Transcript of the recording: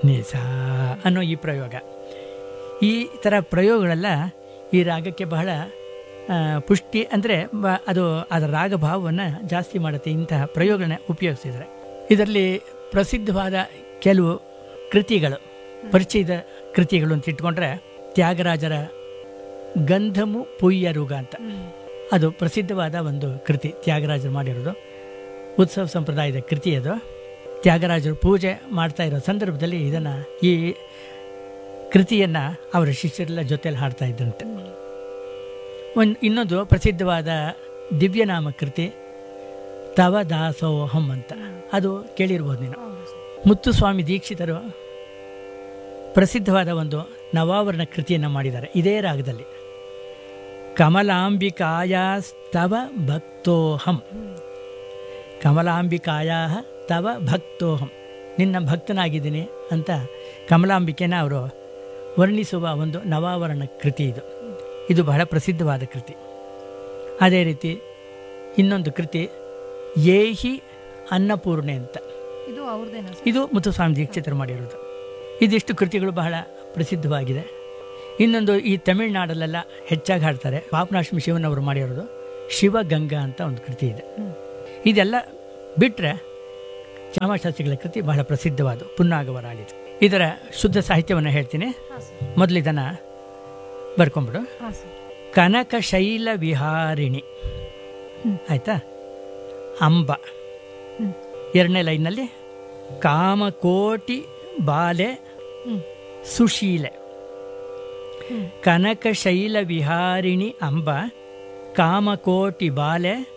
ನಿಸ ಅನ್ನೋ ಈ ಪ್ರಯೋಗ ಈ ಥರ ಪ್ರಯೋಗಗಳೆಲ್ಲ ಈ ರಾಗಕ್ಕೆ ಬಹಳ ಆ, ಪುಷ್ಟಿ ಅಂದರೆ ಅದು ಅದರ ರಾಗ ಭಾವವನ್ನು ಜಾಸ್ತಿ ಮಾಡುತ್ತೆ ಇಂತಹ ಪ್ರಯೋಗಗಳನ್ನ ಉಪಯೋಗಿಸಿದರೆ ಇದರಲ್ಲಿ ಪ್ರಸಿದ್ಧವಾದ ಕೆಲವು ಕೃತಿಗಳು ಪರಿಚಯದ ಕೃತಿಗಳು ಅಂತ ಇಟ್ಕೊಂಡ್ರೆ ತ್ಯಾಗರಾಜರ ಗಂಧಮು ಪುಯ್ಯರುಗ ಅಂತ ಅದು ಪ್ರಸಿದ್ಧವಾದ ಒಂದು ಕೃತಿ ತ್ಯಾಗರಾಜರು ಮಾಡಿರೋದು ಉತ್ಸವ ಸಂಪ್ರದಾಯದ ಕೃತಿ ಅದು ತ್ಯಾಗರಾಜರು ಪೂಜೆ ಮಾಡ್ತಾ ಇರೋ ಸಂದರ್ಭದಲ್ಲಿ ಇದನ್ನು ಈ ಕೃತಿಯನ್ನು ಅವರ ಶಿಷ್ಯರೆಲ್ಲ ಜೊತೆಯಲ್ಲಿ ಹಾಡ್ತಾ ಇದ್ದಂತೆ ಒಂದು ಇನ್ನೊಂದು ಪ್ರಸಿದ್ಧವಾದ ದಿವ್ಯನಾಮ ಕೃತಿ ತವ ದಾಸೋಹಂ ಅಂತ ಅದು ಕೇಳಿರ್ಬೋದು ನೀನು ಮುತ್ತುಸ್ವಾಮಿ ದೀಕ್ಷಿತರು ಪ್ರಸಿದ್ಧವಾದ ಒಂದು ನವಾವರಣ ಕೃತಿಯನ್ನು ಮಾಡಿದ್ದಾರೆ ಇದೇ ರಾಗದಲ್ಲಿ ಕಮಲಾಂಬಿಕಾಯ ತವ ಭಕ್ತೋಹಂ ಕಮಲಾಂಬಿಕಾಯ ತವ ಭಕ್ತೋಹಂ ನಿನ್ನ ಭಕ್ತನಾಗಿದ್ದೀನಿ ಅಂತ ಕಮಲಾಂಬಿಕೆನ ಅವರು ವರ್ಣಿಸುವ ಒಂದು ನವಾವರಣ ಕೃತಿ ಇದು ಇದು ಬಹಳ ಪ್ರಸಿದ್ಧವಾದ ಕೃತಿ ಅದೇ ರೀತಿ ಇನ್ನೊಂದು ಕೃತಿ ಏಹಿ ಅನ್ನಪೂರ್ಣೆ ಅಂತ ಇದು ಅವ್ರದ್ದೇನಾ ಸರ್ ಇದು ಮುತ್ತುಸ್ವಾಮಿ ದೀಕ್ಷಿತರು ಮಾಡಿರೋದು ಇದಿಷ್ಟು ಕೃತಿಗಳು ಬಹಳ ಪ್ರಸಿದ್ಧವಾಗಿದೆ ಇನ್ನೊಂದು ಈ ತಮಿಳುನಾಡಲ್ಲೆಲ್ಲ ಹೆಚ್ಚಾಗಿ ಹಾಡ್ತಾರೆ ಪಾಪನಾಶಮಿ ಶಿವನ್ ಅವರು ಮಾಡಿರೋದು ಶಿವಗಂಗಾ ಅಂತ ಒಂದು ಕೃತಿ ಇದೆ ಇದೆಲ್ಲ ಬಿಟ್ಟರೆ ಚಾಮಶಾಸ್ತ್ರಿಗಳ ಕೃತಿ ಬಹಳ ಪ್ರಸಿದ್ಧವಾದ ಪುನ್ನಾಗವರಾಳಿದು ಇದರ ಶುದ್ಧ ಸಾಹಿತ್ಯವನ್ನು ಹೇಳ್ತೀನಿ ಹಾಂ ಸರ್ ಮೊದಲು ಇದನ್ನು ಬರ್ಕೊಂಬಿಡು ಹಾಂ ಸರ್ ಕನಕ ಶೈಲ ವಿಹಾರಿಣಿ ಆಯ್ತಾ ಅಂಬ ಹ್ಮ್. ಎರಡನೇ ಲೈನಲ್ಲಿ ಕಾಮಕೋಟಿ ಬಾಲೆ ಹ್ಮ್. ಸುಶೀಲೆ ಹ್ಮ್. ಕನಕ ಶೈಲ ವಿಹಾರಿಣಿ ಅಂಬ ಕಾಮಕೋಟಿ ಬಾಲೆ